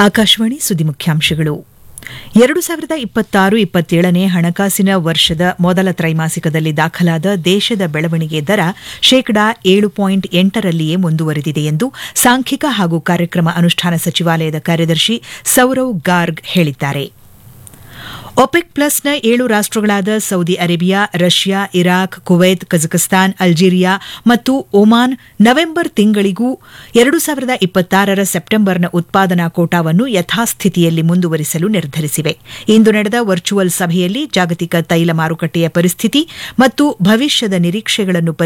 ಆಕಾಶವಾಣಿ ಸುದ್ದಿ ಮುಖ್ಯಾಂಶಗಳು ಎರಡು ಸಾವಿರದ ಇಪ್ಪತ್ತಾರು ಇಪ್ಪತ್ತೇಳನೇ ಹಣಕಾಸಿನ ವರ್ಷದ ಮೊದಲ ತ್ರೈಮಾಸಿಕದಲ್ಲಿ ದಾಖಲಾದ ದೇಶದ ಬೆಳವಣಿಗೆ ದರ ಶೇಕಡಾ ಏಳು ಪಾಯಿಂಟ್ ಎಂಟರಲ್ಲಿಯೇ ಮುಂದುವರೆದಿದೆ ಎಂದು ಸಾಂಖ್ಯಿಕ ಹಾಗೂ ಕಾರ್ಯಕ್ರಮ ಅನುಷ್ಠಾನ ಸಚಿವಾಲಯದ ಕಾರ್ಯದರ್ಶಿ ಸೌರವ್ ಗಾರ್ಗ್ ಹೇಳಿದ್ದಾರೆ ಒಪೆಕ್ ಪ್ಲಸ್ನ ಏಳು ರಾಷ್ಟಗಳಾದ Saudi Arabia Russia Iraq Kuwait Kazakhstan Algeria ಮತ್ತು ಒಮಾನ್ ನವೆಂಬರ್ ತಿಂಗಳಿಗೂ ಎರಡು ಸಾವಿರದ ಇಪ್ಪತ್ತಾರರ ಸೆಪ್ಟೆಂಬರ್ನ ಉತ್ಪಾದನಾ ಕೋಟಾವನ್ನು ಯಥಾಸ್ಥಿತಿಯಲ್ಲಿ ಮುಂದುವರಿಸಲು ನಿರ್ಧರಿಸಿವೆ ಇಂದು ನಡೆದ ವರ್ಚುವಲ್ ಸಭೆಯಲ್ಲಿ ಜಾಗತಿಕ ತೈಲ ಮಾರುಕಟ್ಟೆಯ ಪರಿಸ್ಥಿತಿ ಮತ್ತು ಭವಿಷ್ಯದ ನಿರೀಕ್ಷೆಗಳನ್ನು